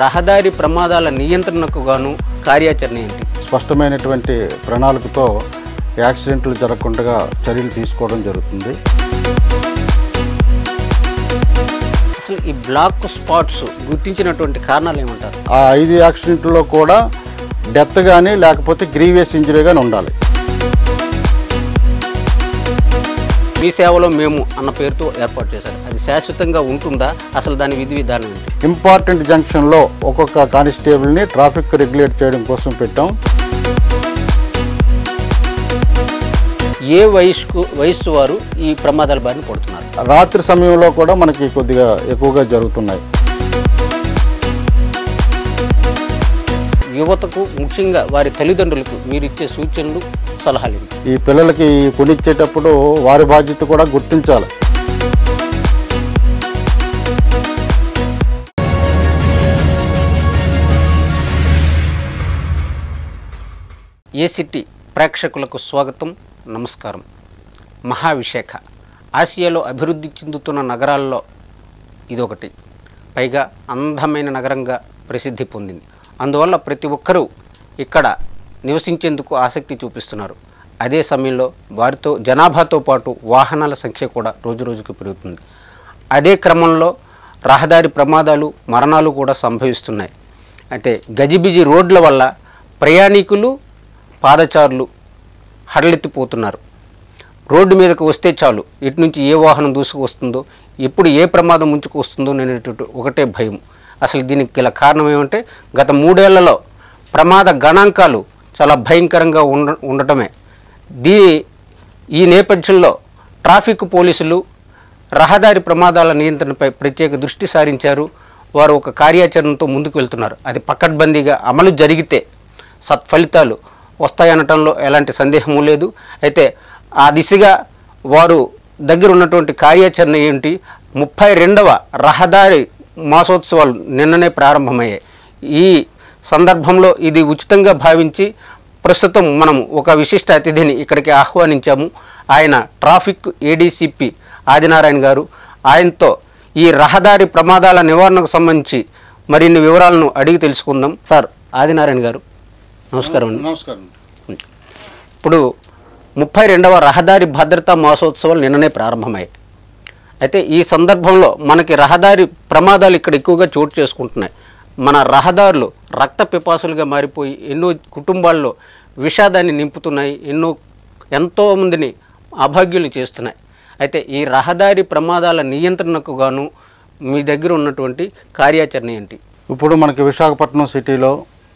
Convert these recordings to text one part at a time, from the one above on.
రహదారి ప్రమాదాల నియంత్రణకు గాను కార్యాచరణ ఏంటి స్పష్టమైనటువంటి ప్రణాళికతో యాక్సిడెంట్లు జరగకుండా చర్యలు తీసుకోవడం జరుగుతుంది అసలు ఈ బ్లాక్ స్పాట్స్ గుర్తించినటువంటి కారణాలు ఏమంటారు ఆ ఐదు యాక్సిడెంట్లో కూడా డెత్ కానీ లేకపోతే గ్రీవియస్ ఇంజరీ కానీ ఉండాలి మీ సేవలో మేము అన్న పేరుతో ఏర్పాటు చేశారు అది శాశ్వతంగా ఉంటుందా అసలు దాని విధి విధానం ఏంటి ఇంపార్టెంట్ జంక్షన్లో ఒక్కొక్క కానిస్టేబుల్ని ట్రాఫిక్ రెగ్యులేట్ చేయడం కోసం పెట్టాం ఏ వయసుకు వయస్సు వారు ఈ ప్రమాదాల బారిన పడుతున్నారు రాత్రి సమయంలో కూడా మనకి కొద్దిగా ఎక్కువగా జరుగుతున్నాయి యువతకు ముఖ్యంగా వారి తల్లిదండ్రులకు మీరు ఇచ్చే సూచనలు సలహాలు ఏంటి ఈ పిల్లలకి కొనిచ్చేటప్పుడు వారి బాధ్యత కూడా గుర్తించాలి ఏసిటీ ప్రేక్షకులకు స్వాగతం నమస్కారం మహావిశాఖ ఆసియాలో అభివృద్ధి చెందుతున్న నగరాల్లో ఇదొకటి పైగా అందమైన నగరంగా ప్రసిద్ధి పొందింది అందువల్ల ప్రతి ఒక్కరూ ఇక్కడ నివసించేందుకు ఆసక్తి చూపిస్తున్నారు అదే సమయంలో వారితో జనాభాతో పాటు వాహనాల సంఖ్య కూడా రోజురోజుకు పెరుగుతుంది అదే క్రమంలో రహదారి ప్రమాదాలు మరణాలు కూడా సంభవిస్తున్నాయి అంటే గజిబిజి రోడ్ల వల్ల ప్రయాణికులు పాదచారులు హడలెత్తిపోతున్నారు రోడ్డు మీదకు వస్తే చాలు ఇటు నుంచి ఏ వాహనం దూసుకు వస్తుందో ఎప్పుడు ఏ ప్రమాదం ముంచుకు వస్తుందో అనేటువంటి ఒకటే భయం అసలు దీనికి గల కారణం ఏమంటే గత మూడేళ్లలో ప్రమాద గణాంకాలు చాలా భయంకరంగా ఉండ ఉండటమే దీని ఈ నేపథ్యంలో ట్రాఫిక్ పోలీసులు రహదారి ప్రమాదాల నియంత్రణపై ప్రత్యేక దృష్టి సారించారు వారు ఒక కార్యాచరణతో ముందుకు వెళ్తున్నారు అది పకడ్బందీగా అమలు జరిగితే సత్ఫలితాలు వస్తాయనటంలో ఎలాంటి సందేహము లేదు అయితే ఆ దిశగా వారు దగ్గర ఉన్నటువంటి కార్యాచరణ ఏంటి ముప్పై రెండవ రహదారి మాసోత్సవాలు నిన్ననే ప్రారంభమయ్యాయి ఈ సందర్భంలో ఇది ఉచితంగా భావించి ప్రస్తుతం మనం ఒక విశిష్ట అతిథిని ఇక్కడికి ఆహ్వానించాము ఆయన ట్రాఫిక్ ఏడీసీపీ ఆదినారాయణ గారు ఆయనతో ఈ రహదారి ప్రమాదాల నివారణకు సంబంధించి మరిన్ని వివరాలను అడిగి తెలుసుకుందాం సార్ ఆదినారాయణ గారు నమస్కారం అండి నమస్కారం ఇప్పుడు ముప్పై రెండవ రహదారి భద్రతా మాసోత్సవాలు నిన్ననే ప్రారంభమయ్యాయి అయితే ఈ సందర్భంలో మనకి రహదారి ప్రమాదాలు ఇక్కడ ఎక్కువగా చోటు చేసుకుంటున్నాయి మన రహదారులు రక్త పిపాసులుగా మారిపోయి ఎన్నో కుటుంబాల్లో విషాదాన్ని నింపుతున్నాయి ఎన్నో ఎంతోమందిని అభాగ్యులు చేస్తున్నాయి అయితే ఈ రహదారి ప్రమాదాల నియంత్రణకు గాను మీ దగ్గర ఉన్నటువంటి కార్యాచరణ ఏంటి ఇప్పుడు మనకి విశాఖపట్నం సిటీలో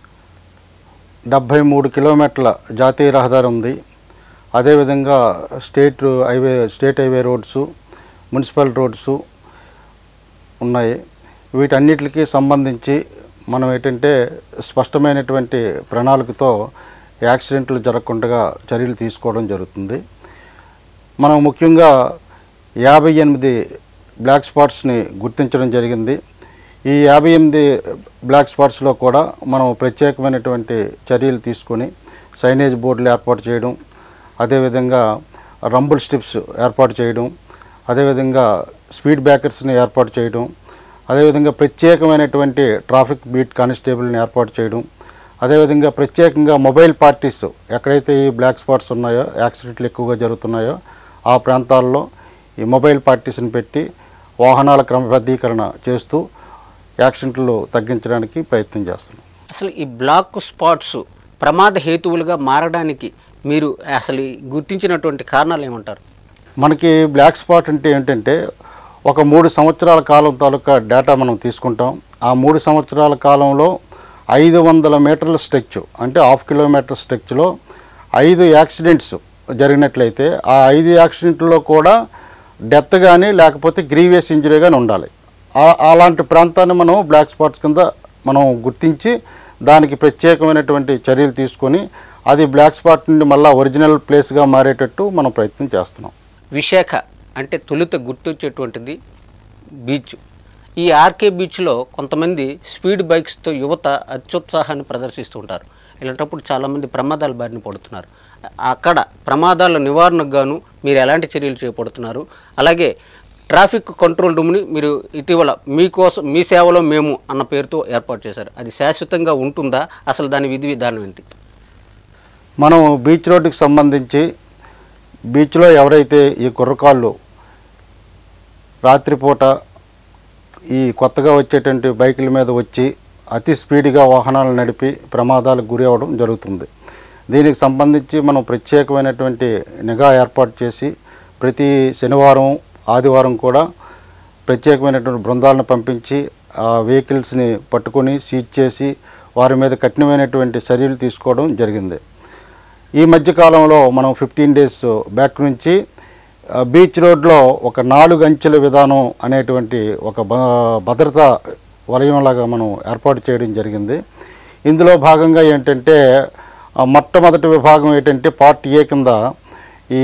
డెబ్భై మూడు కిలోమీటర్ల జాతీయ రహదారి ఉంది అదేవిధంగా state highway state highway roads municipal roads ఉన్నాయి వీటన్నిటికి సంబంధించి మనం ఏంటంటే స్పష్టమైనటువంటి ప్రణాళికతో యాక్సిడెంట్లు జరగకుండా చర్యలు తీసుకోవడం జరుగుతుంది మనం ముఖ్యంగా యాభై ఎనిమిది బ్లాక్ స్పాట్స్ని గుర్తించడం జరిగింది ఈ యాభై ఎనిమిది బ్లాక్ స్పాట్స్లో కూడా మనం ప్రత్యేకమైనటువంటి చర్యలు తీసుకొని సైనేజ్ బోర్డులు ఏర్పాటు చేయడం అదేవిధంగా రంబుల్ స్ట్రిప్స్ ఏర్పాటు చేయడం అదేవిధంగా స్పీడ్ బ్రేకర్స్ని ఏర్పాటు చేయడం అదేవిధంగా ప్రత్యేకమైనటువంటి ట్రాఫిక్ బీట్ కానిస్టేబుల్ని ఏర్పాటు చేయడం అదేవిధంగా ప్రత్యేకంగా మొబైల్ పార్టీస్ ఎక్కడైతే ఈ బ్లాక్ స్పాట్స్ ఉన్నాయో యాక్సిడెంట్లు ఎక్కువగా జరుగుతున్నాయో ఆ ప్రాంతాల్లో ఈ మొబైల్ పార్టీస్ని పెట్టి వాహనాల క్రమబద్ధీకరణ చేస్తూ యాక్సిడెంట్లు తగ్గించడానికి ప్రయత్నం చేస్తున్నాం అసలు ఈ బ్లాక్ స్పాట్స్ ప్రమాద హేతువులుగా మారడానికి మీరు అసలు ఈ గుర్తించినటువంటి కారణాలు ఏమంటారు మనకి బ్లాక్ స్పాట్ అంటే ఏంటంటే ఒక మూడు సంవత్సరాల కాలం తాలూకా డేటా మనం తీసుకుంటాం ఆ మూడు సంవత్సరాల కాలంలో ఐదు వందల మీటర్ల స్ట్రెచ్ అంటే హాఫ్ కిలోమీటర్ స్ట్రెచ్లో ఐదు యాక్సిడెంట్స్ జరిగినట్లయితే ఆ ఐదు యాక్సిడెంట్లో కూడా డెత్ కానీ లేకపోతే గ్రీవియస్ ఇంజరీ కానీ ఉండాలి ఆ- అలాంటి ప్రాంతాన్ని మనం బ్లాక్ స్పాట్స్ కింద మనం గుర్తించి దానికి ప్రత్యేకమైనటువంటి చర్యలు తీసుకొని అది బ్లాక్ స్పాట్ నుండి మళ్ళీ ఒరిజినల్ ప్లేస్గా మారేటట్టు మనం ప్రయత్నం చేస్తున్నాం విశాఖ అంటే తొలుత గుర్తొచ్చేటువంటిది బీచ్ ఈ ఆర్కే బీచ్లో కొంతమంది స్పీడ్ బైక్స్తో యువత అత్యుత్సాహాన్ని ప్రదర్శిస్తూ ఉంటారు ఇలాంటప్పుడు చాలామంది ప్రమాదాల బారిన పడుతున్నారు అక్కడ ప్రమాదాల నివారణకు గాను మీరు ఎలాంటి చర్యలు చేపడుతున్నారు అలాగే ట్రాఫిక్ కంట్రోల్ రూమ్ని మీరు ఇటీవల మీకోసం మీ సేవలో మేము అన్న పేరుతో ఏర్పాటు చేశారు అది శాశ్వతంగా ఉంటుందా అసలు దాని విధి విధానం ఏంటి మనం బీచ్ రోడ్డుకి సంబంధించి బీచ్లో ఎవరైతే ఈ కుర్రకాళ్ళు రాత్రిపూట ఈ కొత్తగా వచ్చేటువంటి బైకుల మీద వచ్చి అతి స్పీడ్గా వాహనాలు నడిపి ప్రమాదాలకు గురి అవ్వడం జరుగుతుంది దీనికి సంబంధించి మనం ప్రత్యేకమైనటువంటి నిఘా ఏర్పాటు చేసి ప్రతి శనివారం ఆదివారం కూడా ప్రత్యేకమైనటువంటి బృందాలను పంపించి ఆ వెహికల్స్ని పట్టుకొని సీజ్ చేసి వారి మీద కఠినమైనటువంటి చర్యలు తీసుకోవడం జరిగింది ఈ మధ్యకాలంలో మనం ఫిఫ్టీన్ డేస్ బ్యాక్ నుంచి ఆ, బీచ్ రోడ్లో ఒక నాలుగు అంచెల విధానం అనేటువంటి ఒక భ- భద్రతా వలయంలాగా మనం ఏర్పాటు చేయడం జరిగింది ఇందులో భాగంగా ఏంటంటే ఆ, మొట్టమొదటి విభాగం ఏంటంటే పార్ట్ ఏ కింద ఈ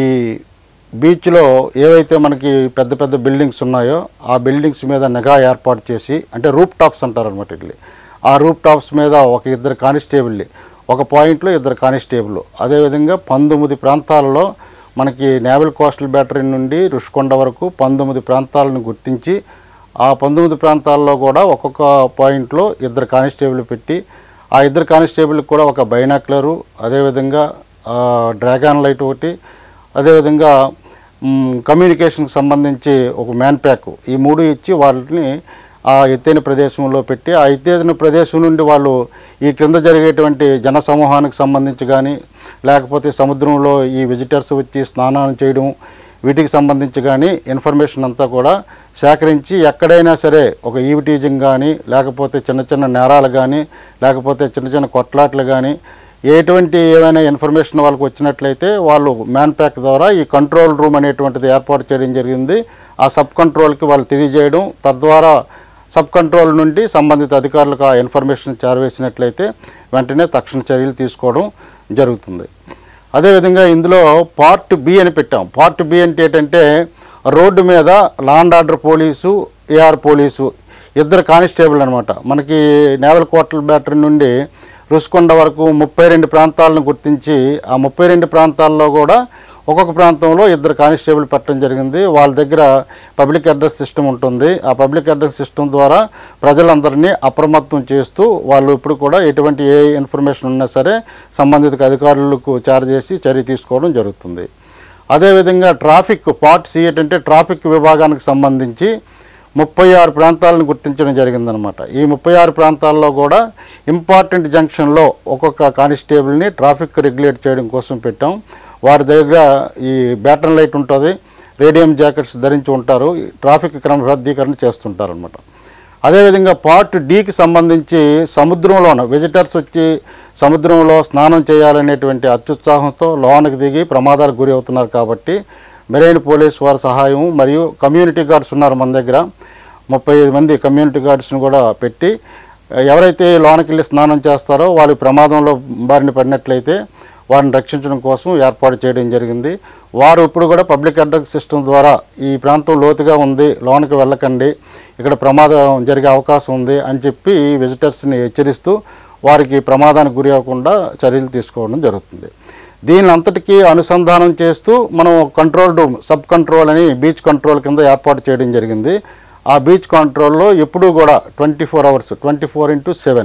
బీచ్లో ఏవైతే మనకి పెద్ద పెద్ద బిల్డింగ్స్ ఉన్నాయో ఆ బిల్డింగ్స్ మీద నిఘా ఏర్పాటు చేసి అంటే రూప్ టాప్స్ అంటారు అనమాట ఇట్లా ఆ రూప్ టాప్స్ మీద ఒక ఇద్దరు కానిస్టేబుల్ని ఒక పాయింట్లో ఇద్దరు కానిస్టేబుల్ అదేవిధంగా పంతొమ్మిది ప్రాంతాలలో మనకి నేవల్ కోస్టల్ బ్యాటరీ నుండి రుషికొండ వరకు పంతొమ్మిది ప్రాంతాలను గుర్తించి ఆ పంతొమ్మిది ప్రాంతాల్లో కూడా ఒక్కొక్క పాయింట్లో ఇద్దరు కానిస్టేబుల్ పెట్టి ఆ ఇద్దరు కానిస్టేబుల్కి కూడా ఒక బైనాక్లరు అదేవిధంగా ఆ, డ్రాగన్ లైట్ ఒకటి అదేవిధంగా మ్, కమ్యూనికేషన్కి సంబంధించి ఒక మ్యాన్ ప్యాక్ ఈ మూడు ఇచ్చి వాళ్ళని ఆ ఎత్తైన ప్రదేశంలో పెట్టి ఆ ఎత్తైన ప్రదేశం నుండి వాళ్ళు ఈ క్రింద జరిగేటువంటి జన సమూహానికి సంబంధించి కానీ లేకపోతే సముద్రంలో ఈ విజిటర్స్ వచ్చి స్నానాలు చేయడం వీటికి సంబంధించి కానీ ఇన్ఫర్మేషన్ అంతా కూడా సేకరించి ఎక్కడైనా సరే ఒక ఈవిటీజింగ్ కానీ లేకపోతే చిన్న చిన్న నేరాలు కానీ లేకపోతే చిన్న చిన్న కొట్లాట్లు కానీ ఎటువంటి ఏమైనా ఇన్ఫర్మేషన్ వాళ్ళకి వచ్చినట్లయితే వాళ్ళు మ్యాన్ ప్యాక్ ద్వారా ఈ కంట్రోల్ రూమ్ అనేటువంటిది ఏర్పాటు చేయడం జరిగింది ఆ సబ్ కంట్రోల్కి వాళ్ళు తెలియజేయడం తద్వారా సబ్ కంట్రోల్ నుండి సంబంధిత అధికారులకు ఆ ఇన్ఫర్మేషన్ చేరవేసినట్లయితే వెంటనే తక్షణ చర్యలు తీసుకోవడం జరుగుతుంది అదేవిధంగా ఇందులో పార్ట్ బి అని పెట్టాం పార్ట్ బి అంటే ఏంటంటే రోడ్డు మీద land order police AR police ఇద్దరు కానిస్టేబుల్ అనమాట మనకి నేవల్ కోటల్ బ్యాటరీ నుండి రుసుకొండ వరకు ముప్పై రెండు ప్రాంతాలను గుర్తించి ఆ ముప్పై రెండు ప్రాంతాల్లో కూడా ఒక్కొక్క ప్రాంతంలో ఇద్దరు కానిస్టేబుల్ పెట్టడం జరిగింది వాళ్ళ దగ్గర పబ్లిక్ అడ్రస్ సిస్టమ్ ఉంటుంది ఆ పబ్లిక్ అడ్రస్ సిస్టమ్ ద్వారా ప్రజలందరినీ అప్రమత్తం చేస్తూ వాళ్ళు ఇప్పుడు కూడా ఎటువంటి ఏ ఇన్ఫర్మేషన్ ఉన్నా సరే సంబంధిత అధికారులకు చేరజేసి చర్య తీసుకోవడం జరుగుతుంది అదేవిధంగా ట్రాఫిక్ పార్ట్ సి ఏంటంటే ట్రాఫిక్ విభాగానికి సంబంధించి ముప్పై ఆరు ప్రాంతాలను గుర్తించడం జరిగిందనమాట ఈ ముప్పై ఆరు ప్రాంతాల్లో కూడా ఇంపార్టెంట్ జంక్షన్లో ఒక్కొక్క కానిస్టేబుల్ని ట్రాఫిక్ రెగ్యులేట్ చేయడం కోసం పెట్టాం వారి దగ్గర ఈ బ్యాటన్ లైట్ ఉంటుంది రేడియం జాకెట్స్ ధరించి ఉంటారు ఈ ట్రాఫిక్ క్రమబద్ధీకరణ చేస్తుంటారు అనమాట అదేవిధంగా పార్ట్ డీకి సంబంధించి సముద్రంలోన విజిటర్స్ వచ్చి సముద్రంలో స్నానం చేయాలనేటువంటి అత్యుత్సాహంతో లోనకి దిగి ప్రమాదాలకు గురి అవుతున్నారు కాబట్టి మెరైన్ పోలీస్ వారి సహాయం మరియు కమ్యూనిటీ గార్డ్స్ ఉన్నారు మన దగ్గర ముప్పై ఐదు మంది కమ్యూనిటీ గార్డ్స్ని కూడా పెట్టి ఎవరైతే లోనకి వెళ్ళి స్నానం చేస్తారో వాళ్ళు ప్రమాదంలో బారిన పడినట్లయితే వారిని రక్షించడం కోసం ఏర్పాటు చేయడం జరిగింది వారు ఇప్పుడు కూడా పబ్లిక్ అడ్రస్ సిస్టమ్ ద్వారా ఈ ప్రాంతం లోతుగా ఉంది లోనికి వెళ్ళకండి ఇక్కడ ప్రమాదం జరిగే అవకాశం ఉంది అని చెప్పి విజిటర్స్ని హెచ్చరిస్తూ వారికి ప్రమాదానికి గురి అవ్వకుండా చర్యలు తీసుకోవడం జరుగుతుంది దీని అంతటికీ అనుసంధానం చేస్తూ మనం కంట్రోల్ రూమ్ సబ్ కంట్రోల్ అని బీచ్ కంట్రోల్ కింద ఏర్పాటు చేయడం జరిగింది ఆ బీచ్ కంట్రోల్లో ఎప్పుడూ కూడా twenty four hours twenty four into seven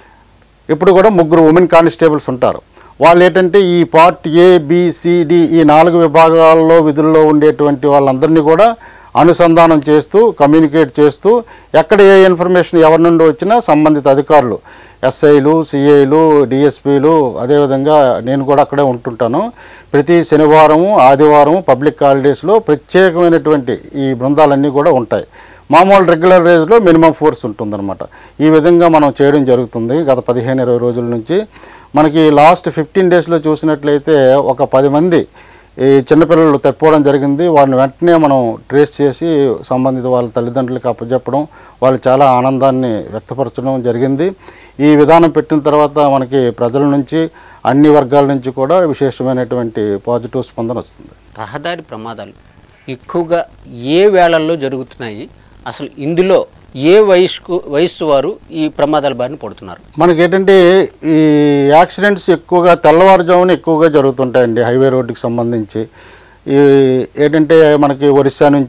ఇప్పుడు కూడా ముగ్గురు ఉమెన్ కానిస్టేబుల్స్ ఉంటారు వాళ్ళు ఏంటంటే ఈ పార్ట్ ఏ బిసిడి ఈ నాలుగు విభాగాల్లో విధుల్లో ఉండేటువంటి వాళ్ళందరినీ కూడా అనుసంధానం చేస్తూ కమ్యూనికేట్ చేస్తూ ఎక్కడ ఏ ఇన్ఫర్మేషన్ ఎవరి నుండి వచ్చినా సంబంధిత అధికారులు ఎస్ఐలు సిఐలు డిఎస్పీలు అదేవిధంగా నేను కూడా అక్కడే ఉంటుంటాను ప్రతి శనివారము ఆదివారం పబ్లిక్ హాలిడేస్లో ప్రత్యేకమైనటువంటి ఈ బృందాలన్నీ కూడా ఉంటాయి మామూలు రెగ్యులర్ రేజ్లో మినిమం ఫోర్స్ ఉంటుందన్నమాట ఈ విధంగా మనం చేయడం జరుగుతుంది గత పదిహేను ఇరవై రోజుల నుంచి మనకి లాస్ట్ ఫిఫ్టీన్ డేస్లో చూసినట్లయితే ఒక పది మంది ఈ చిన్నపిల్లలు తప్పిపోవడం జరిగింది వారిని వెంటనే మనం ట్రేస్ చేసి సంబంధిత వాళ్ళ తల్లిదండ్రులకు అప్పచెప్పడం వాళ్ళు చాలా ఆనందాన్ని వ్యక్తపరచడం జరిగింది ఈ విధానం పెట్టిన తర్వాత మనకి ప్రజల నుంచి అన్ని వర్గాల నుంచి కూడా విశేషమైనటువంటి పాజిటివ్ స్పందన వస్తుంది రహదారి ప్రమాదాలు ఎక్కువగా ఏ వేళల్లో జరుగుతున్నాయి అసలు ఇందులో ఏ వయసుకు వయస్సు వారు ఈ ప్రమాదాల బారిన పడుతున్నారు మనకి ఏంటంటే ఈ యాక్సిడెంట్స్ ఎక్కువగా తెల్లవారుజామున ఎక్కువగా జరుగుతుంటాయండి హైవే రోడ్డుకి సంబంధించి ఈ ఏంటంటే మనకి ఒరిస్సా నుంచి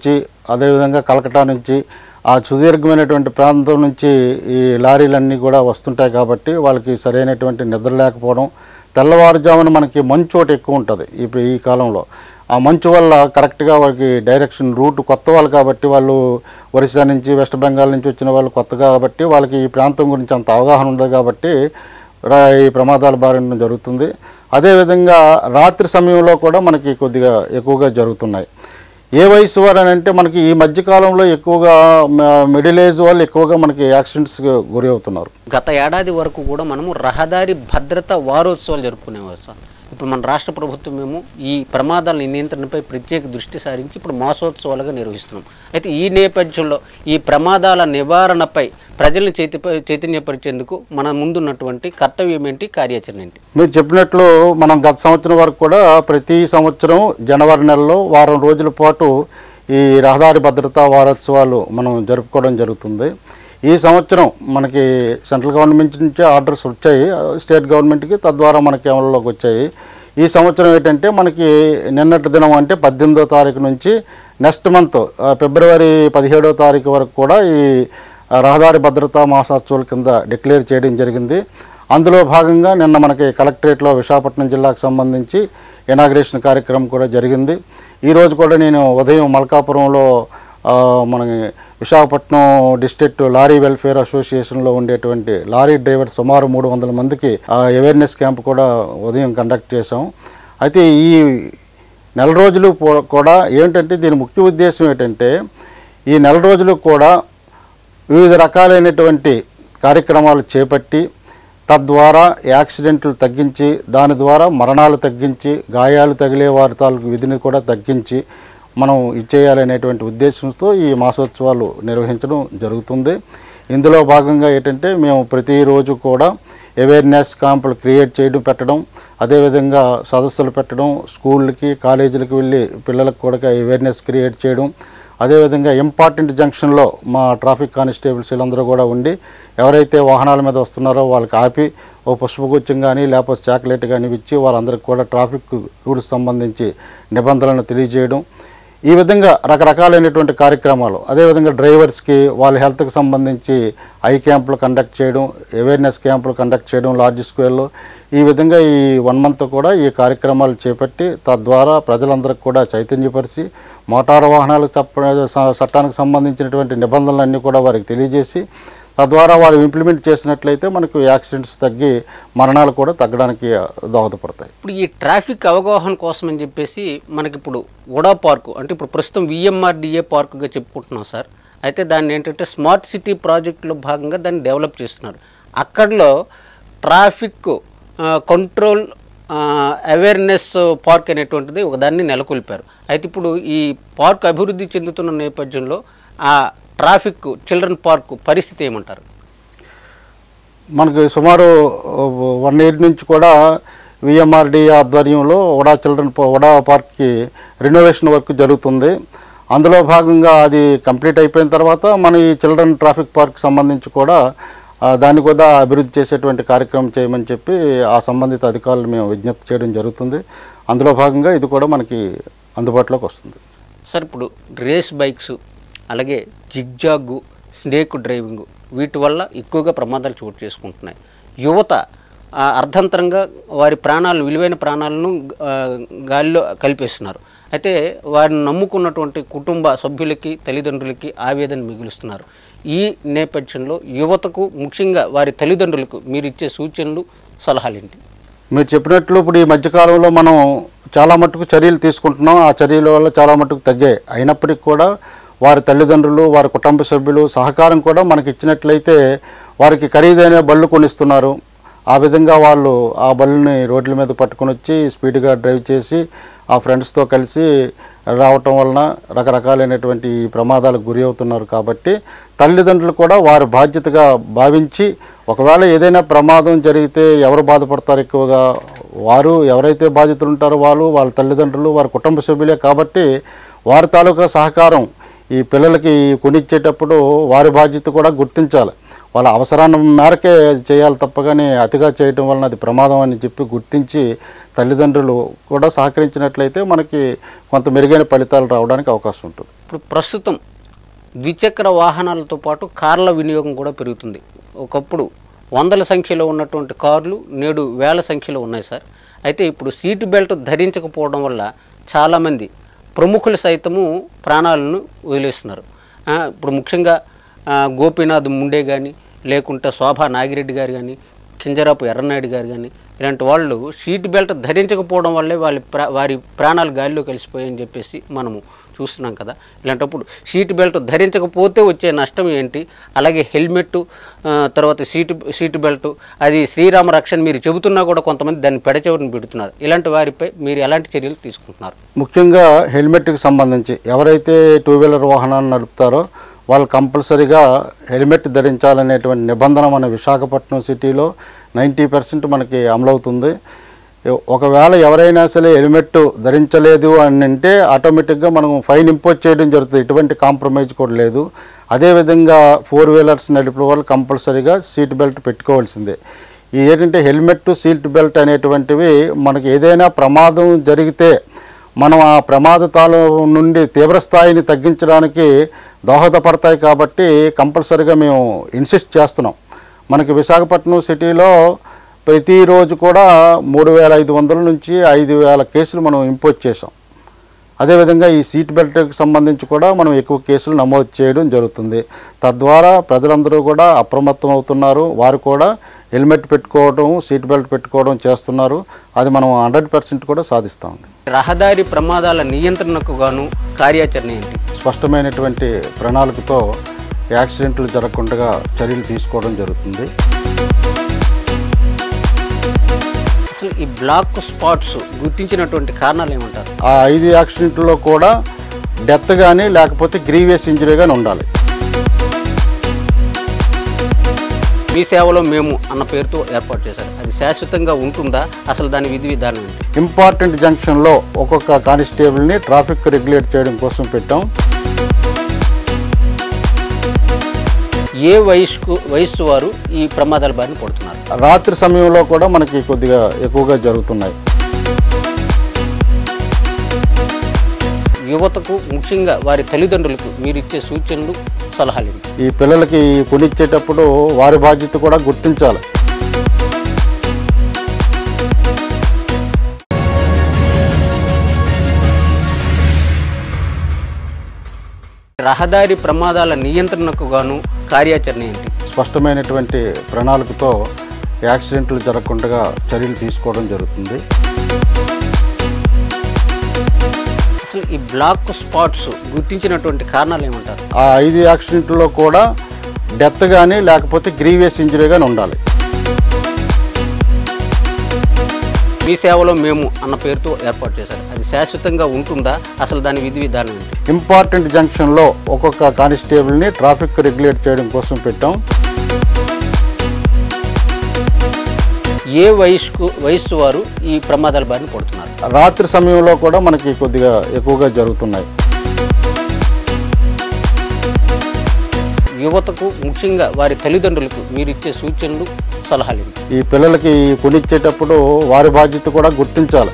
అదేవిధంగా కలకటా నుంచి ఆ సుదీర్ఘమైనటువంటి ప్రాంతం నుంచి ఈ లారీలన్నీ కూడా వస్తుంటాయి కాబట్టి వాళ్ళకి సరైనటువంటి నిద్ర లేకపోవడం తెల్లవారుజామున మనకి మంచు ఒకటి ఎక్కువ ఉంటుంది ఇప్పుడు ఈ కాలంలో ఆ మంచు వల్ల కరెక్ట్గా వాళ్ళకి డైరెక్షన్ రూట్ కొత్త వాళ్ళు కాబట్టి వాళ్ళు ఒరిస్సా నుంచి వెస్ట్ బెంగాల్ నుంచి వచ్చిన వాళ్ళు కొత్త కాబట్టి వాళ్ళకి ఈ ప్రాంతం గురించి అంత అవగాహన ఉండదు కాబట్టి రా- ఈ ప్రమాదాల బారిన జరుగుతుంది అదేవిధంగా రాత్రి సమయంలో కూడా మనకి కొద్దిగా ఎక్కువగా జరుగుతున్నాయి ఏ వయసు వారు అని అంటే మనకి ఈ మధ్యకాలంలో ఎక్కువగా మ- మిడిల్ ఏజ్ వాళ్ళు ఎక్కువగా మనకి యాక్సిడెంట్స్కి గురి అవుతున్నారు గత ఏడాది వరకు కూడా మనము రహదారి భద్రత వారోత్సవాలు జరుపుకునేవారు సార్ ఇప్పుడు మన రాష్ట్ర ప్రభుత్వం మేము ఈ ప్రమాదాల నియంత్రణపై ప్రత్యేక దృష్టి సారించి ఇప్పుడు మాసోత్సవాలుగా నిర్వహిస్తున్నాం అయితే ఈ నేపథ్యంలో ఈ ప్రమాదాల నివారణపై ప్రజలను చైత చైతన్యపరిచేందుకు మన ముందున్నటువంటి కర్తవ్యం ఏంటి కార్యాచరణ ఏంటి మీరు చెప్పినట్లు మనం గత సంవత్సరం వరకు కూడా ప్రతి సంవత్సరం జనవరి నెలలో వారం రోజుల పాటు ఈ రహదారి భద్రతా వారోత్సవాలు మనం జరుపుకోవడం జరుగుతుంది ఈ సంవత్సరం మనకి సెంట్రల్ గవర్నమెంట్ నుంచి ఆర్డర్స్ వచ్చాయి స్టేట్ గవర్నమెంట్కి తద్వారా మనకి అమలులోకి వచ్చాయి ఈ సంవత్సరం ఏంటంటే మనకి నిన్నటి దినం అంటే పద్దెనిమిదో తారీఖు నుంచి నెక్స్ట్ మంత్ ఫిబ్రవరి పదిహేడో తారీఖు వరకు కూడా ఈ రహదారి భద్రతా మాసోత్సవాల కింద డిక్లేర్ చేయడం జరిగింది అందులో భాగంగా నిన్న మనకి కలెక్టరేట్లో విశాఖపట్నం జిల్లాకు సంబంధించి ఇనాగ్రేషన్ కార్యక్రమం కూడా జరిగింది ఈరోజు కూడా నేను ఉదయం మల్కాపురంలో ఆ, మన విశాఖపట్నం డిస్ట్రిక్ట్ లారీ వెల్ఫేర్ అసోసియేషన్లో ఉండేటువంటి లారీ డ్రైవర్ సుమారు మూడు వందల మందికి అవేర్నెస్ క్యాంప్ కూడా ఉదయం కండక్ట్ చేశాం అయితే ఈ నెల రోజులు పో- కూడా ఏంటంటే దీని ముఖ్య ఉద్దేశం ఏంటంటే ఈ నెల రోజులు కూడా వివిధ రకాలైనటువంటి కార్యక్రమాలు చేపట్టి తద్వారా యాక్సిడెంట్లు తగ్గించి దాని ద్వారా మరణాలు తగ్గించి గాయాలు తగిలే వారి తాలూకు విధిని కూడా తగ్గించి మనం ఇచ్చేయాలనేటువంటి ఉద్దేశంతో ఈ మాసోత్సవాలు నిర్వహించడం జరుగుతుంది ఇందులో భాగంగా ఏంటంటే మేము ప్రతిరోజు కూడా అవేర్నెస్ క్యాంపులు క్రియేట్ చేయడం పెట్టడం అదేవిధంగా సదస్సులు పెట్టడం స్కూళ్ళకి కాలేజీలకు వెళ్ళి పిల్లలకు కూడా అవేర్నెస్ క్రియేట్ చేయడం అదేవిధంగా ఇంపార్టెంట్ జంక్షన్లో మా ట్రాఫిక్ కానిస్టేబుల్స్ వీళ్ళందరూ కూడా ఉండి ఎవరైతే వాహనాల మీద వస్తున్నారో వాళ్ళకి ఆపి ఓ పుష్పగుచ్చం కానీ లేకపోతే చాక్లెట్ కానీ ఇచ్చి వారందరికి కూడా ట్రాఫిక్ రూల్స్ సంబంధించి నిబంధనలను తెలియజేయడం ఈ విధంగా రకరకాలైనటువంటి కార్యక్రమాలు అదేవిధంగా డ్రైవర్స్కి వాళ్ళ హెల్త్కి సంబంధించి ఐ క్యాంపులు కండక్ట్ చేయడం అవేర్నెస్ క్యాంపులు కండక్ట్ చేయడం లార్జ్ స్క్వేర్లో ఈ విధంగా ఈ వన్ మంత్ కూడా ఈ కార్యక్రమాలు చేపట్టి తద్వారా ప్రజలందరికీ కూడా చైతన్యపరిచి మోటారు వాహనాల చప్ప స- చట్టానికి సంబంధించినటువంటి నిబంధనలన్నీ కూడా వారికి తెలియజేసి తద్వారా వారు ఇంప్లిమెంట్ చేసినట్లయితే మనకు యాక్సిడెంట్స్ తగ్గి మరణాలు కూడా తగ్గడానికి దోహదపడతాయి ఇప్పుడు ఈ ట్రాఫిక్ అవగాహన కోసం అని చెప్పేసి మనకి ఇప్పుడు ఉడా పార్కు అంటే ఇప్పుడు ప్రస్తుతం విఎంఆర్డిఏ పార్కుగా చెప్పుకుంటున్నాం సార్ అయితే దాన్ని ఏంటంటే స్మార్ట్ సిటీ ప్రాజెక్టులో భాగంగా దాన్ని డెవలప్ చేస్తున్నారు అక్కడలో ట్రాఫిక్ కంట్రోల్ అవేర్నెస్ పార్క్ అనేటువంటిది ఒక దాన్ని నెలకొల్పారు అయితే ఇప్పుడు ఈ పార్క్ అభివృద్ధి చెందుతున్న నేపథ్యంలో ఆ ట్రాఫిక్ చిల్డ్రన్ పార్క్ పరిస్థితి ఏమంటారు మనకి సుమారు వన్ ఇయర్ నుంచి కూడా విఎంఆర్డి ఆధ్వర్యంలో వడా చిల్డ్రన్ పా- వడా పార్క్కి రెనోవేషన్ వర్క్ జరుగుతుంది అందులో భాగంగా అది కంప్లీట్ అయిపోయిన తర్వాత మన ఈ చిల్డ్రన్ ట్రాఫిక్ పార్క్ సంబంధించి కూడా ఆ, దాన్ని కూడా అభివృద్ధి చేసేటువంటి కార్యక్రమం చేయమని చెప్పి ఆ సంబంధిత అధికారులు మేము విజ్ఞప్తి చేయడం జరుగుతుంది అందులో భాగంగా ఇది కూడా మనకి అందుబాటులోకి వస్తుంది సార్ ఇప్పుడు రేస్ బైక్స్ అలాగే జిగ్జాగ్ స్నేక్ డ్రైవింగ్ వీటి వల్ల ఎక్కువగా ప్రమాదాలు చోటు చేసుకుంటున్నాయి యువత ఆ, అర్ధంతరంగా వారి ప్రాణాలను విలువైన ప్రాణాలను ఆ, గాలిలో కలిపేస్తున్నారు అయితే వారిని నమ్ముకున్నటువంటి కుటుంబ సభ్యులకి తల్లిదండ్రులకి ఆవేదన మిగులుస్తున్నారు ఈ నేపథ్యంలో యువతకు ముఖ్యంగా వారి తల్లిదండ్రులకు మీరు ఇచ్చే సూచనలు సలహాలు ఏంటి మీరు చెప్పినట్లు ఇప్పుడు ఈ మధ్యకాలంలో మనం చాలా మట్టుకు చర్యలు తీసుకుంటున్నాం ఆ చర్యల వల్ల చాలా మట్టుకు తగ్గాయి అయినప్పటికీ కూడా వారి తల్లిదండ్రులు వారి కుటుంబ సభ్యులు సహకారం కూడా మనకి ఇచ్చినట్లయితే వారికి ఖరీదైన బళ్ళు కొనిస్తున్నారు ఆ విధంగా వాళ్ళు ఆ బళ్ళని రోడ్ల మీద పట్టుకొని వచ్చి స్పీడ్గా డ్రైవ్ చేసి ఆ ఫ్రెండ్స్తో కలిసి రావటం వలన రకరకాలైనటువంటి ఈ ప్రమాదాలకు గురి అవుతున్నారు కాబట్టి తల్లిదండ్రులు కూడా వారి బాధ్యతగా భావించి ఒకవేళ ఏదైనా ప్రమాదం జరిగితే ఎవరు బాధపడతారు ఎక్కువగా వారు ఎవరైతే బాధితులు ఉంటారో వాళ్ళు వాళ్ళ తల్లిదండ్రులు వారి కుటుంబ సభ్యులే కాబట్టి వారి తాలూకా సహకారం ఈ పిల్లలకి కొనిచ్చేటప్పుడు వారి బాధ్యత కూడా గుర్తించాలి వాళ్ళ అవసరాన్ని మేరకే అది చేయాలి తప్ప కానీ అతిగా చేయటం వలన అది ప్రమాదం అని చెప్పి గుర్తించి తల్లిదండ్రులు కూడా సహకరించినట్లయితే మనకి కొంత మెరుగైన ఫలితాలు రావడానికి అవకాశం ఉంటుంది ఇప్పుడు ప్రస్తుతం ద్విచక్ర వాహనాలతో పాటు కార్ల వినియోగం కూడా పెరుగుతుంది ఒకప్పుడు వందల సంఖ్యలో ఉన్నటువంటి కార్లు నేడు వేల సంఖ్యలో ఉన్నాయి సార్ అయితే ఇప్పుడు సీటు బెల్ట్ ధరించకపోవడం వల్ల చాలామంది ప్రముఖులు సైతము ప్రాణాలను వదిలేస్తున్నారు ఆ, ఇప్పుడు ముఖ్యంగా ఆ, గోపీనాథ్ ముండే కానీ లేకుంటే శోభా నాగిరెడ్డి గారు కానీ కింజరాపు ఎర్రనాయుడు గారు కానీ ఇలాంటి వాళ్ళు సీట్ బెల్ట్ ధరించకపోవడం వల్లే వాళ్ళ ప్రా వారి ప్రాణాలు గాలిలో కలిసిపోయాయని చెప్పేసి మనము చూస్తున్నాం కదా ఇలాంటప్పుడు సీట్ బెల్ట్ ధరించకపోతే వచ్చే నష్టం ఏంటి అలాగే హెల్మెట్ ఆ, తర్వాత సీటు సీటు బెల్ట్ అది శ్రీరామ రక్షణ మీరు చెబుతున్నా కూడా కొంతమంది దాన్ని పెడచెవిని పెడుతున్నారు ఇలాంటి వారిపై మీరు ఎలాంటి చర్యలు తీసుకుంటున్నారు ముఖ్యంగా హెల్మెట్కి సంబంధించి ఎవరైతే టూ వీలర్ వాహనాన్ని నడుపుతారో వాళ్ళు కంపల్సరీగా హెల్మెట్ ధరించాలనేటువంటి నిబంధన మన విశాఖపట్నం సిటీలో నైంటీ పర్సెంట్ మనకి అమలవుతుంది ఒకవేళ ఎవరైనా సరే హెల్మెట్ ధరించలేదు అని అంటే ఆటోమేటిక్గా మనం ఫైన్ ఇంపోజ్ చేయడం జరుగుతుంది ఎటువంటి కాంప్రమైజ్ కూడా లేదు అదేవిధంగా ఫోర్ వీలర్స్ నడిపే వాళ్ళు కంపల్సరీగా సీట్ బెల్ట్ పెట్టుకోవాల్సిందే ఈ ఏంటంటే హెల్మెట్ సీట్ బెల్ట్ అనేటువంటివి మనకి ఏదైనా ప్రమాదం జరిగితే మనం ఆ ప్రమాదతాలు నుండి తీవ్రస్థాయిని తగ్గించడానికి దోహదపడతాయి కాబట్టి కంపల్సరీగా మేము ఇన్సిస్ట్ చేస్తున్నాం మనకి విశాఖపట్నం సిటీలో ప్రతిరోజు కూడా మూడు వేల ఐదు వందల నుంచి ఐదు వేల కేసులు మనం ఇంపోజ్ చేసాం అదేవిధంగా ఈ సీట్ బెల్ట్కి సంబంధించి కూడా మనం ఎక్కువ కేసులు నమోదు చేయడం జరుగుతుంది తద్వారా ప్రజలందరూ కూడా అప్రమత్తం అవుతున్నారు వారు కూడా హెల్మెట్ పెట్టుకోవడం సీట్ బెల్ట్ పెట్టుకోవడం చేస్తున్నారు అది మనం హండ్రెడ్ పర్సెంట్ కూడా సాధిస్తాం రహదారి ప్రమాదాల నియంత్రణకు గాను కార్యాచరణ ఏంటి స్పష్టమైనటువంటి ప్రణాళికతో యాక్సిడెంట్లు జరగకుండా చర్యలు తీసుకోవడం జరుగుతుంది అసలు ఈ బ్లాక్ స్పాట్స్ గుర్తించినటువంటి కారణాలు ఏమంటారు ఆ ఐదు యాక్సిడెంట్లో కూడా డెత్ కానీ లేకపోతే గ్రీవియస్ ఇంజరీ కానీ ఉండాలి మీ సేవలో మేము అన్న పేరుతో ఏర్పాటు చేశారు అది శాశ్వతంగా ఉంటుందా అసలు దాని విధి విధానం ఏంటి ఇంపార్టెంట్ జంక్షన్లో ఒక్కొక్క కానిస్టేబుల్ని ట్రాఫిక్ రెగ్యులేట్ చేయడం కోసం పెట్టాం ఏ వయసుకు వయస్సు వారు ఈ ప్రమాదాల బారిన పడుతున్నారు రాత్రి సమయంలో కూడా మనకి కొద్దిగా ఎక్కువగా జరుగుతున్నాయి యువతకు ముఖ్యంగా వారి తల్లిదండ్రులకు మీరు ఇచ్చే సూచనలు సలహాలు ఏంటి ఈ పిల్లలకి కొనిచ్చేటప్పుడు వారి బాధ్యత కూడా గుర్తించాలి రహదారి ప్రమాదాల నియంత్రణకు గాను కార్యాచరణ ఏంటి స్పష్టమైనటువంటి ప్రణాళికతో యాక్సిడెంట్లు జరగకుండా చర్యలు తీసుకోవడం జరుగుతుంది అసలు ఈ బ్లాక్ స్పాట్స్ గుర్తించినటువంటి కారణాలు ఏమంటారు ఆ ఐదు యాక్సిడెంట్లో కూడా డెత్ కానీ లేకపోతే గ్రీవియస్ ఇంజరీ కానీ ఉండాలి మీ సేవలో మేము అన్న పేరుతో ఏర్పాటు చేశారు అది శాశ్వతంగా ఉంటుందా అసలు దాని విధి విధానం ఏంటి ఇంపార్టెంట్ జంక్షన్లో ఒక్కొక్క కానిస్టేబుల్ని ట్రాఫిక్ రెగ్యులేట్ చేయడం కోసం పెట్టాం ఏ వయసుకు వయస్సు వారు ఈ ప్రమాదాల బారిన పడుతున్నారు రాత్రి సమయంలో కూడా మనకి కొద్దిగా ఎక్కువగా జరుగుతున్నాయి యువతకు ముఖ్యంగా వారి తల్లిదండ్రులకు మీరు ఇచ్చే సూచనలు సలహాలు ఏంటి ఈ పిల్లలకి కొనిచ్చేటప్పుడు వారి బాధ్యత కూడా గుర్తించాలి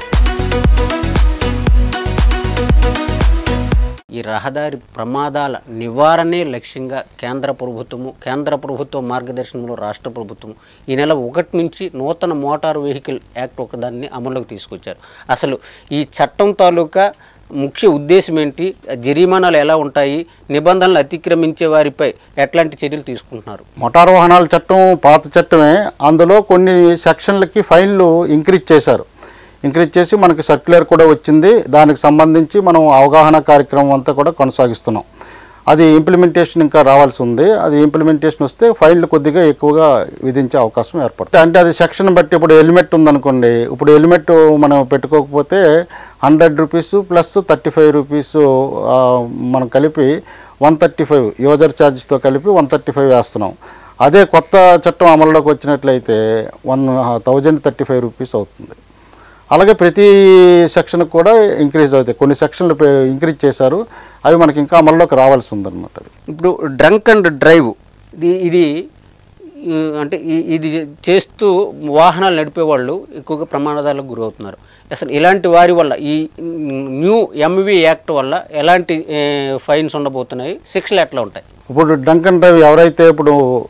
ఈ రహదారి ప్రమాదాల నివారణే లక్ష్యంగా కేంద్ర ప్రభుత్వము కేంద్ర ప్రభుత్వ మార్గదర్శనంలో రాష్ట్ర ప్రభుత్వం ఈ నెల ఒకటి నుంచి నూతన మోటార్ వెహికల్ యాక్ట్ ఒకదాన్ని అమల్లోకి తీసుకొచ్చారు అసలు ఈ చట్టం తాలూకా ముఖ్య ఉద్దేశం ఏంటి జరిమానాలు ఎలా ఉంటాయి నిబంధనలు అతిక్రమించే వారిపై ఎట్లాంటి చర్యలు తీసుకుంటున్నారు మోటార్ వాహనాల చట్టం పాత చట్టమే అందులో కొన్ని సెక్షన్లకి ఫైన్లు ఇంక్రీజ్ చేశారు ఇంక్రీజ్ చేసి మనకి సర్క్యులర్ కూడా వచ్చింది దానికి సంబంధించి మనం అవగాహన కార్యక్రమం అంతా కూడా కొనసాగిస్తున్నాం అది ఇంప్లిమెంటేషన్ ఇంకా రావాల్సి ఉంది అది ఇంప్లిమెంటేషన్ వస్తే ఫైన్లు కొద్దిగా ఎక్కువగా విధించే అవకాశం ఏర్పడుతుంది అంటే అది సెక్షన్ బట్టి ఇప్పుడు హెల్మెట్ ఉందనుకోండి ఇప్పుడు హెల్మెట్ మనం పెట్టుకోకపోతే hundred rupees plus thirty five rupees మనం కలిపి వన్ థర్టీ ఫైవ్ యూజర్ ఛార్జ్తో కలిపి వన్ థర్టీ ఫైవ్ వేస్తున్నాం అదే కొత్త చట్టం అమల్లోకి వచ్చినట్లయితే one thousand thirty five rupees అవుతుంది అలాగే ప్రతి సెక్షన్కి కూడా ఇంక్రీజ్ అవుతాయి కొన్ని సెక్షన్లు పె- ఇంక్రీజ్ చేశారు అవి మనకి ఇంకా అమల్లోకి రావాల్సి ఉందన్నమాట అది ఇప్పుడు డ్రంక్ అండ్ డ్రైవ్ ఇది ఇది ఈ, అంటే ఈ- ఇది చేస్తూ వాహనాలు నడిపే వాళ్ళు ఎక్కువగా ప్రమాదాలకు గురవుతున్నారు అసలు ఇలాంటి వారి వల్ల ఈ న్యూ ఎంవి యాక్ట్ వల్ల ఎలాంటి ఏ, ఫైన్స్ ఉండబోతున్నాయి శిక్షలు ఎట్లా ఉంటాయి ఇప్పుడు డంకన్ డ్రైవ్ ఎవరైతే ఇప్పుడు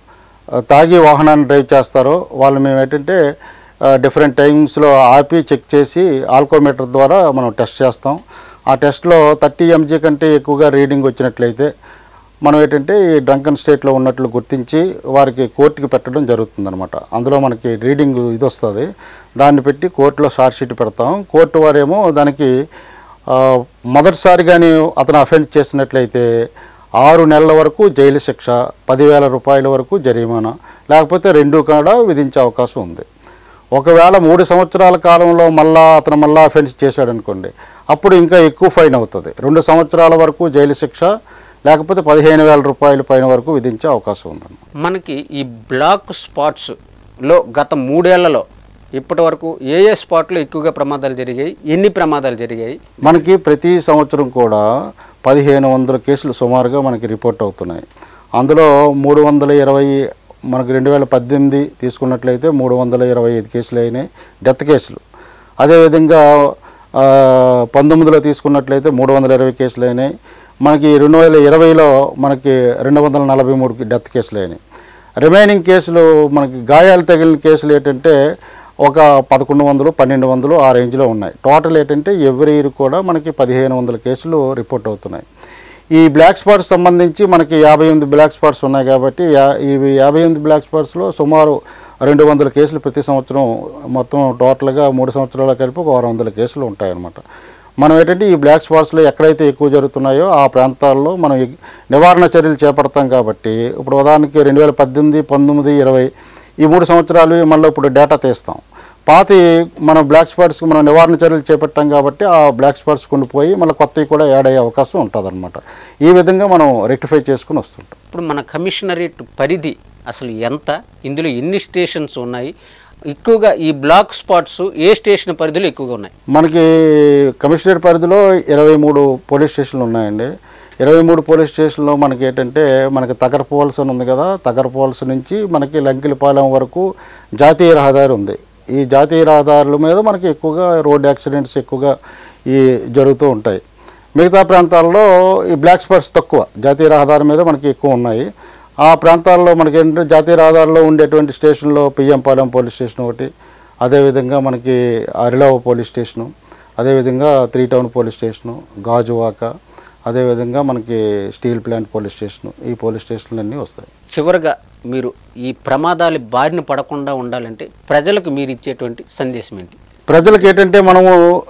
ఆ, తాగి వాహనాన్ని డ్రైవ్ చేస్తారో వాళ్ళు మేము ఏంటంటే డిఫరెంట్ టైమ్స్లో ఆపి చెక్ చేసి ఆల్కోమీటర్ ద్వారా మనం టెస్ట్ చేస్తాం ఆ టెస్ట్లో థర్టీ ఎంజీ కంటే ఎక్కువగా రీడింగ్ వచ్చినట్లయితే మనం ఏంటంటే ఈ డ్రంకన్ స్టేట్లో ఉన్నట్లు గుర్తించి వారికి కోర్టుకి పెట్టడం జరుగుతుందన్నమాట అందులో మనకి రీడింగ్ ఇది వస్తుంది దాన్ని పెట్టి కోర్టులో షార్ట్ షీట్ పెడతాం కోర్టు వారేమో దానికి ఆ, మొదటిసారి కానీ అతను అఫెన్స్ చేసినట్లయితే ఆరు నెలల వరకు జైలు శిక్ష పదివేల రూపాయల వరకు జరిమానా లేకపోతే రెండు కూడా విధించే అవకాశం ఉంది ఒకవేళ మూడు సంవత్సరాల కాలంలో మళ్ళా అతను మళ్ళా అఫెన్స్ చేశాడు అనుకోండి అప్పుడు ఇంకా ఎక్కువ ఫైన్ అవుతుంది రెండు సంవత్సరాల వరకు జైలు శిక్ష లేకపోతే పదిహేను వేల రూపాయల పైన వరకు విధించే అవకాశం ఉందన్నమాట మనకి ఈ బ్లాక్ స్పాట్స్లో గత మూడేళ్లలో ఇప్పటి వరకు ఏ ఏ స్పాట్లో ఎక్కువగా ప్రమాదాలు జరిగాయి ఎన్ని ప్రమాదాలు జరిగాయి మనకి ప్రతి సంవత్సరం కూడా పదిహేను వందల కేసులు సుమారుగా మనకి రిపోర్ట్ అవుతున్నాయి అందులో మూడు వందల ఇరవై మనకి రెండు వేల పద్దెనిమిది తీసుకున్నట్లయితే మూడు వందల ఇరవై ఐదు కేసులు అయినాయి డెత్ కేసులు అదేవిధంగా ఆ, పంతొమ్మిదిలో తీసుకున్నట్లయితే మూడు వందల ఇరవై కేసులు అయినాయి మనకి రెండు వేల ఇరవైలో మనకి రెండు వందల నలభై మూడు డెత్ కేసులు అయినాయి రిమైనింగ్ కేసులు మనకి గాయాలు తగిలిన కేసులు ఏంటంటే ఒక పదకొండు వందలు పన్నెండు వందలు ఆ రేంజ్లో ఉన్నాయి టోటల్ ఏంటంటే ఎవ్రీ ఇయర్ కూడా మనకి పదిహేను వందల కేసులు రిపోర్ట్ అవుతున్నాయి ఈ బ్లాక్ స్పాట్స్ సంబంధించి మనకి యాభై ఎనిమిది బ్లాక్ స్పాట్స్ ఉన్నాయి కాబట్టి యా- ఇవి యాభై ఎనిమిది బ్లాక్ స్పాట్స్లో సుమారు రెండు వందల కేసులు ప్రతి సంవత్సరం మొత్తం టోటల్గా మూడు సంవత్సరాల కలిపి ఒక ఆరు వందల కేసులు ఉంటాయన్నమాట మనం ఏంటంటే ఈ బ్లాక్ స్పాట్స్లో ఎక్కడైతే ఎక్కువ జరుగుతున్నాయో ఆ ప్రాంతాల్లో మనం ఈ నివారణ చర్యలు చేపడతాం కాబట్టి ఇప్పుడు ఉదాహరణకి రెండు వేల పద్దెనిమిది పంతొమ్మిది ఇరవై ఈ మూడు సంవత్సరాలు మళ్ళీ ఇప్పుడు డేటా తీస్తాం పాతి మనం బ్లాక్ స్పాట్స్కి మనం నివారణ చర్యలు చేపట్టాం కాబట్టి ఆ బ్లాక్ స్పాట్స్ ఉండిపోయి మళ్ళీ కొత్తవి కూడా యాడ్ అయ్యే అవకాశం ఉంటుంది ఈ విధంగా మనం రెక్టిఫై చేసుకుని వస్తుంటాం ఇప్పుడు మన కమిషనరేట్ పరిధి అసలు ఎంత ఇందులో ఎన్ని స్టేషన్స్ ఉన్నాయి ఎక్కువగా ఈ బ్లాక్ స్పాట్స్ ఏ స్టేషన్ పరిధిలో ఎక్కువగా ఉన్నాయి మనకి కమిషనరేట్ పరిధిలో ఇరవై మూడు పోలీస్ స్టేషన్లు ఉన్నాయండి ఇరవై మూడు పోలీస్ స్టేషన్లో మనకి ఏంటంటే మనకి తగరపోవలసి అని ఉంది కదా తగరపోవలసి నుంచి మనకి లంకిలిపాలెం వరకు జాతీయ రహదారి ఉంది ఈ జాతీయ రహదారుల మీద మనకి ఎక్కువగా రోడ్ యాక్సిడెంట్స్ ఎక్కువగా ఈ జరుగుతూ ఉంటాయి మిగతా ప్రాంతాల్లో ఈ బ్లాక్ స్పాట్స్ తక్కువ జాతీయ రహదారి మీద మనకి ఎక్కువ ఉన్నాయి ఆ ప్రాంతాల్లో మనకి ఏంటంటే జాతీయ రహదారిలో ఉండేటువంటి స్టేషన్లో పియ్యంపాలెం పోలీస్ స్టేషన్ ఒకటి అదేవిధంగా మనకి అరిలావ పోలీస్ స్టేషను అదేవిధంగా three town police station Gajuwaka అదేవిధంగా మనకి స్టీల్ ప్లాంట్ పోలీస్ స్టేషను ఈ పోలీస్ స్టేషన్లు అన్నీ వస్తాయి చివరగా మీరు ఈ ప్రమాదాలు బారిన పడకుండా ఉండాలంటే ప్రజలకు మీరు ఇచ్చేటువంటి సందేశం ఏంటి ప్రజలకు ఏంటంటే మనము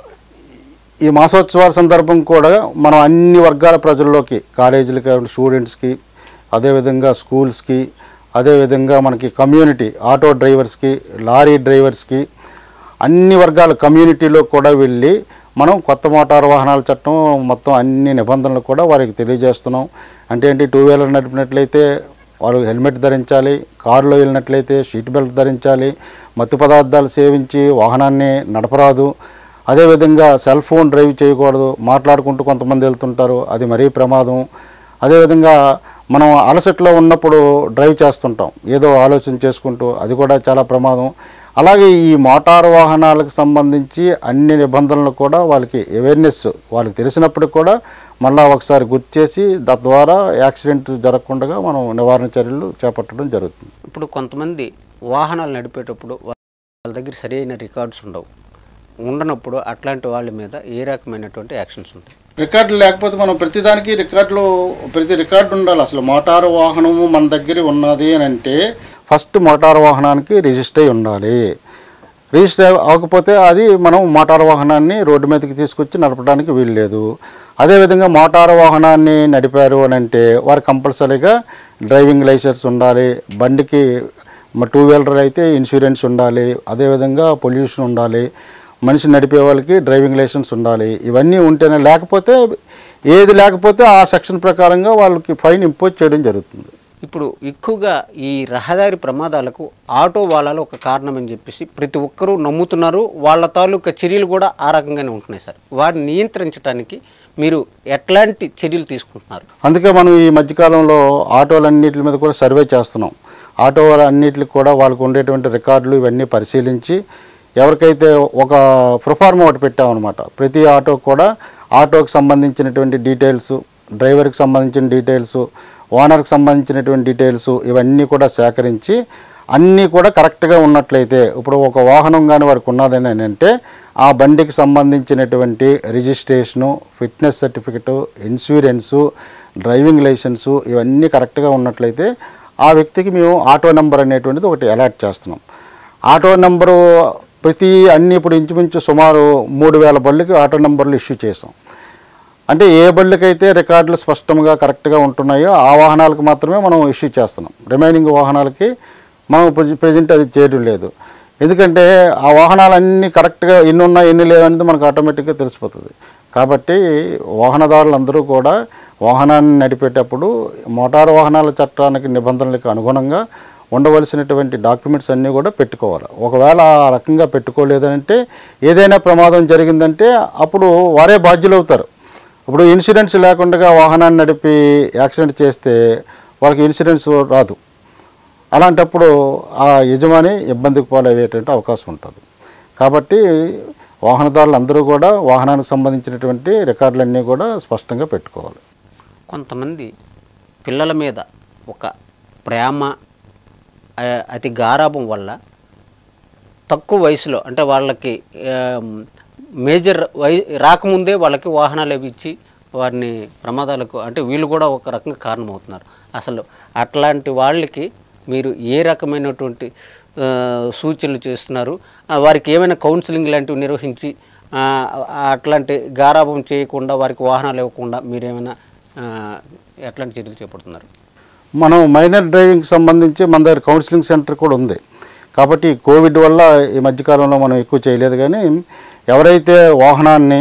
ఈ మాసోత్సవాల సందర్భం కూడా మనం అన్ని వర్గాల ప్రజల్లోకి కాలేజీలకి స్టూడెంట్స్కి అదేవిధంగా స్కూల్స్కి అదేవిధంగా మనకి కమ్యూనిటీ ఆటో డ్రైవర్స్కి లారీ డ్రైవర్స్కి అన్ని వర్గాల కమ్యూనిటీలో కూడా వెళ్ళి మనం కొత్త మోటారు వాహనాల చట్టం మొత్తం అన్ని నిబంధనలు కూడా వారికి తెలియజేస్తున్నాం అంటే ఏంటి టూ వీలర్ నడిపినట్లయితే వారు హెల్మెట్ ధరించాలి కారులో వెళ్ళినట్లయితే సీట్ బెల్ట్ ధరించాలి మత్తు పదార్థాలు సేవించి వాహనాన్ని నడపరాదు అదేవిధంగా సెల్ ఫోన్ డ్రైవ్ చేయకూడదు మాట్లాడుకుంటూ కొంతమంది వెళ్తుంటారు అది మరీ ప్రమాదం అదేవిధంగా మనం అలసట్లో ఉన్నప్పుడు డ్రైవ్ చేస్తుంటాం ఏదో ఆలోచన చేసుకుంటూ అది కూడా చాలా ప్రమాదం అలాగే ఈ మోటారు వాహనాలకు సంబంధించి అన్ని నిబంధనలు కూడా వాళ్ళకి అవేర్నెస్ వాళ్ళకి తెలిసినప్పుడు కూడా మళ్ళా ఒకసారి గుర్తు చేసి తద్వారా యాక్సిడెంట్ జరగకుండా మనం నివారణ చర్యలు చేపట్టడం జరుగుతుంది ఇప్పుడు కొంతమంది వాహనాలు నడిపేటప్పుడు వాళ్ళ దగ్గర సరైన రికార్డ్స్ ఉండవు ఉండనప్పుడు అట్లాంటి వాళ్ళ మీద ఏ రకమైనటువంటి యాక్షన్స్ ఉంటాయి రికార్డులు లేకపోతే మనం ప్రతిదానికి రికార్డులు ప్రతి రికార్డు ఉండాలి అసలు మోటారు వాహనము మన దగ్గర ఉన్నది అని అంటే ఫస్ట్ మోటారు వాహనానికి రిజిస్టర్ అయి ఉండాలి రిజిస్టర్ అవ్వకపోతే అది మనం మోటారు వాహనాన్ని రోడ్డు మీదకి తీసుకొచ్చి నడపడానికి వీల్లేదు అదేవిధంగా మోటారు వాహనాన్ని నడిపారు అని అంటే వారు కంపల్సరీగా డ్రైవింగ్ లైసెన్స్ ఉండాలి బండికి టూ వీలర్ అయితే ఇన్సూరెన్స్ ఉండాలి అదేవిధంగా పొల్యూషన్ ఉండాలి మనిషి నడిపే వాళ్ళకి డ్రైవింగ్ లైసెన్స్ ఉండాలి ఇవన్నీ ఉంటేనే లేకపోతే ఏది లేకపోతే ఆ సెక్షన్ ప్రకారంగా వాళ్ళకి ఫైన్ ఇంపోజ్ చేయడం జరుగుతుంది ఇప్పుడు ఎక్కువగా ఈ రహదారి ప్రమాదాలకు ఆటో వాళ్ళలో ఒక కారణం అని చెప్పేసి ప్రతి ఒక్కరూ నమ్ముతున్నారు వాళ్ళ తాలూకా చర్యలు కూడా ఆ రకంగానే ఉంటున్నాయి సార్ వారిని నియంత్రించడానికి మీరు ఎట్లాంటి చర్యలు తీసుకుంటున్నారు అందుకే మనం ఈ మధ్యకాలంలో ఆటోలన్నిటి మీద కూడా సర్వే చేస్తున్నాం ఆటో అన్నిటికి కూడా వాళ్ళకు ఉండేటువంటి రికార్డులు ఇవన్నీ పరిశీలించి ఎవరికైతే ఒక ప్రొఫార్మ్ ఒకటి పెట్టామన్నమాట ప్రతి ఆటోకి కూడా ఆటోకి సంబంధించినటువంటి డీటెయిల్స్ డ్రైవర్కి సంబంధించిన డీటెయిల్స్ ఓనర్కి సంబంధించినటువంటి డీటెయిల్స్ ఇవన్నీ కూడా సేకరించి అన్నీ కూడా కరెక్ట్గా ఉన్నట్లయితే ఇప్పుడు ఒక వాహనం కానీ వారికి ఉన్నదని అంటే ఆ బండికి సంబంధించినటువంటి registration fitness certificate insurance driving licence ఇవన్నీ కరెక్ట్గా ఉన్నట్లయితే ఆ వ్యక్తికి మేము ఆటో నెంబర్ అనేటువంటిది ఒకటి అలాట్ చేస్తున్నాం ఆటో నెంబరు ప్రతి అన్ని ఇప్పుడు ఇంచుమించు సుమారు మూడు వేల బళ్ళకి ఆటో నెంబర్లు ఇష్యూ చేసాం అంటే ఏ బళ్ళకైతే రికార్డులు స్పష్టంగా కరెక్ట్గా ఉంటున్నాయో ఆ వాహనాలకు మాత్రమే మనం ఇష్యూ చేస్తున్నాం రిమైనింగ్ వాహనాలకి మనం ప్రజెంట్ అది చేయడం లేదు ఎందుకంటే ఆ వాహనాలన్నీ కరెక్ట్గా ఎన్ని ఉన్నాయి ఎన్ని లేవనేది మనకు ఆటోమేటిక్గా తెలిసిపోతుంది కాబట్టి వాహనదారులందరూ కూడా వాహనాన్ని నడిపేటప్పుడు మోటారు వాహనాల చట్టానికి నిబంధనలకు అనుగుణంగా ఉండవలసినటువంటి డాక్యుమెంట్స్ అన్నీ కూడా పెట్టుకోవాలి ఒకవేళ ఆ రకంగా పెట్టుకోలేదంటే ఏదైనా ప్రమాదం జరిగిందంటే అప్పుడు వారే బాధ్యులు అవుతారు ఇప్పుడు ఇన్సూరెన్స్ లేకుండా వాహనాన్ని నడిపి యాక్సిడెంట్ చేస్తే వాళ్ళకి ఇన్సూరెన్స్ రాదు అలాంటప్పుడు ఆ యజమాని ఇబ్బందికి పాలయ్యేటువంటి అవకాశం ఉంటుంది కాబట్టి వాహనదారులు అందరూ కూడా వాహనానికి సంబంధించినటువంటి రికార్డులన్నీ కూడా స్పష్టంగా పెట్టుకోవాలి కొంతమంది పిల్లల మీద ఒక ప్రేమ ఆ, అతి గారాభం వల్ల తక్కువ వయసులో అంటే వాళ్ళకి ఆమ్, మేజర్ వై రాకముందే వాళ్ళకి వాహనాలు అవి ఇచ్చి వారిని ప్రమాదాలకు అంటే వీళ్ళు కూడా ఒక రకంగా కారణమవుతున్నారు అసలు అట్లాంటి వాళ్ళకి మీరు ఏ రకమైనటువంటి ఆ, సూచనలు చేస్తున్నారు ఆ, వారికి ఏమైనా కౌన్సిలింగ్ లాంటివి నిర్వహించి ఆ, అట్లాంటి గారాభం చేయకుండా వారికి వాహనాలు ఇవ్వకుండా మీరేమైనా ఆ, ఎట్లాంటి చర్యలు చేపడుతున్నారు మనం మైనర్ డ్రైవింగ్కి సంబంధించి మన దగ్గర కౌన్సిలింగ్ సెంటర్ కూడా ఉంది కాబట్టి ఈ కోవిడ్ వల్ల ఈ మధ్యకాలంలో మనం ఎక్కువ చేయలేదు కానీ ఎవరైతే వాహనాన్ని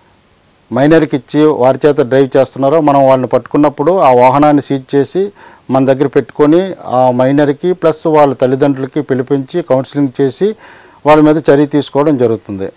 మైనర్కి ఇచ్చి వారి చేత డ్రైవ్ చేస్తున్నారో మనం వాళ్ళని పట్టుకున్నప్పుడు ఆ వాహనాన్ని సీజ్ చేసి మన దగ్గర పెట్టుకొని ఆ మైనర్కి ప్లస్ వాళ్ళ తల్లిదండ్రులకి పిలిపించి కౌన్సిలింగ్ చేసి వాళ్ళ మీద చర్య తీసుకోవడం జరుగుతుంది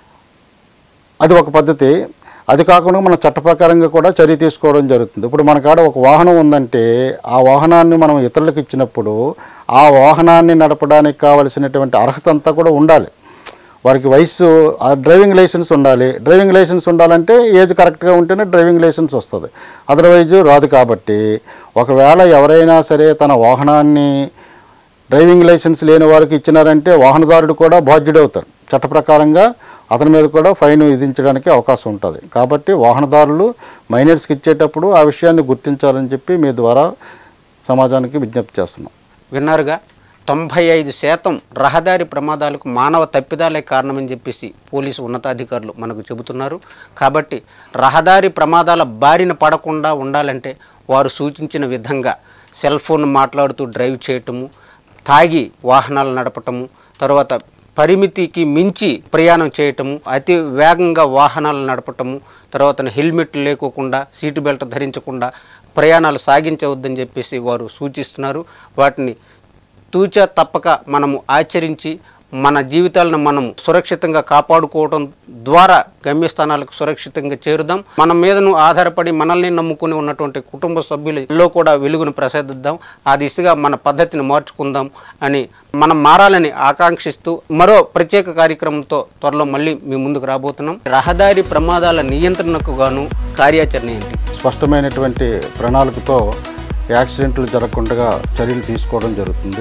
అది ఒక పద్ధతి అది కాకుండా మనం చట్ట ప్రకారంగా కూడా చర్య తీసుకోవడం జరుగుతుంది ఇప్పుడు మన కాడ ఒక వాహనం ఉందంటే ఆ వాహనాన్ని మనం ఇతరులకు ఇచ్చినప్పుడు ఆ వాహనాన్ని నడపడానికి కావలసినటువంటి అర్హత అంతా కూడా ఉండాలి వారికి వయసు ఆ డ్రైవింగ్ లైసెన్స్ ఉండాలి డ్రైవింగ్ లైసెన్స్ ఉండాలంటే ఏజ్ కరెక్ట్గా ఉంటేనే డ్రైవింగ్ లైసెన్స్ వస్తుంది అదర్వైజ్ రాదు కాబట్టి ఒకవేళ ఎవరైనా సరే తన వాహనాన్ని డ్రైవింగ్ లైసెన్స్ లేని వారికి ఇచ్చినారంటే వాహనదారుడు కూడా బాధ్యుడవుతాడు చట్ట ప్రకారంగా అతని మీద కూడా ఫైన్ విధించడానికి అవకాశం ఉంటుంది కాబట్టి వాహనదారులు మైనర్స్కి ఇచ్చేటప్పుడు ఆ విషయాన్ని గుర్తించాలని చెప్పి మీ ద్వారా సమాజానికి విజ్ఞప్తి చేస్తున్నాం విన్నారుగా తొంభై ఐదు శాతం రహదారి ప్రమాదాలకు మానవ తప్పిదాలే కారణమని చెప్పేసి పోలీసు ఉన్నతాధికారులు మనకు చెబుతున్నారు కాబట్టి రహదారి ప్రమాదాల బారిన పడకుండా ఉండాలంటే వారు సూచించిన విధంగా సెల్ ఫోన్ మాట్లాడుతూ డ్రైవ్ చేయటము తాగి వాహనాలు నడపటము తర్వాత పరిమితికి మించి ప్రయాణం చేయటము అతి వేగంగా వాహనాలు నడపటము తర్వాత హెల్మెట్ లేకోకుండా సీటు బెల్ట్ ధరించకుండా ప్రయాణాలు సాగించవద్దని చెప్పేసి వారు సూచిస్తున్నారు వాటిని తూచా తప్పక మనము ఆచరించి మన జీవితాలను మనం సురక్షితంగా కాపాడుకోవడం ద్వారా గమ్యస్థానాలకు సురక్షితంగా చేరుదాం మన మీదను ఆధారపడి మనల్ని నమ్ముకుని ఉన్నటువంటి కుటుంబ సభ్యులలో కూడా వెలుగును ప్రసాదిద్దాం ఆ దిశగా మన పద్ధతిని మార్చుకుందాం అని మనం మారాలని ఆకాంక్షిస్తూ మరో ప్రత్యేక కార్యక్రమంతో త్వరలో మళ్ళీ మీ ముందుకు రాబోతున్నాం రహదారి ప్రమాదాల నియంత్రణకు గాను కార్యాచరణ ఏంటి స్పష్టమైనటువంటి ప్రణాళికతో యాక్సిడెంట్లు జరగకుండా చర్యలు తీసుకోవడం జరుగుతుంది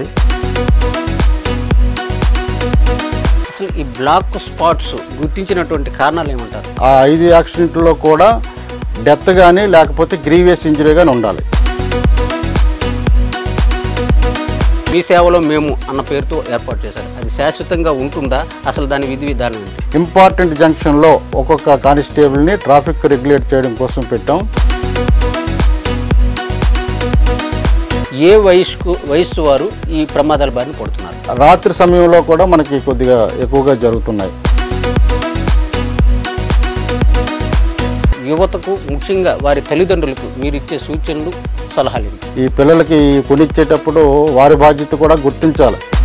అసలు ఈ బ్లాక్ స్పాట్స్ గుర్తించినటువంటి కారణాలు ఏమంటారు ఆ ఐదు యాక్సిడెంట్లో కూడా డెత్ కానీ లేకపోతే గ్రీవియస్ ఇంజరీ కానీ ఉండాలి మీ సేవలో మేము అన్న పేరుతో ఏర్పాటు చేశారు అది శాశ్వతంగా ఉంటుందా అసలు దాని విధి విధానం ఏంటి ఇంపార్టెంట్ జంక్షన్లో ఒక్కొక్క కానిస్టేబుల్ని ట్రాఫిక్ రెగ్యులేట్ చేయడం కోసం పెట్టాం ఏ వయసుకు వయస్సు వారు ఈ ప్రమాదాల బారిన పడుతున్నారు రాత్రి సమయంలో కూడా మనకి కొద్దిగా ఎక్కువగా జరుగుతున్నాయి యువతకు ముఖ్యంగా వారి తల్లిదండ్రులకు మీరు ఇచ్చే సూచనలు సలహాలు ఏంటి ఈ పిల్లలకి కొనిచ్చేటప్పుడు వారి బాధ్యత కూడా గుర్తించాలి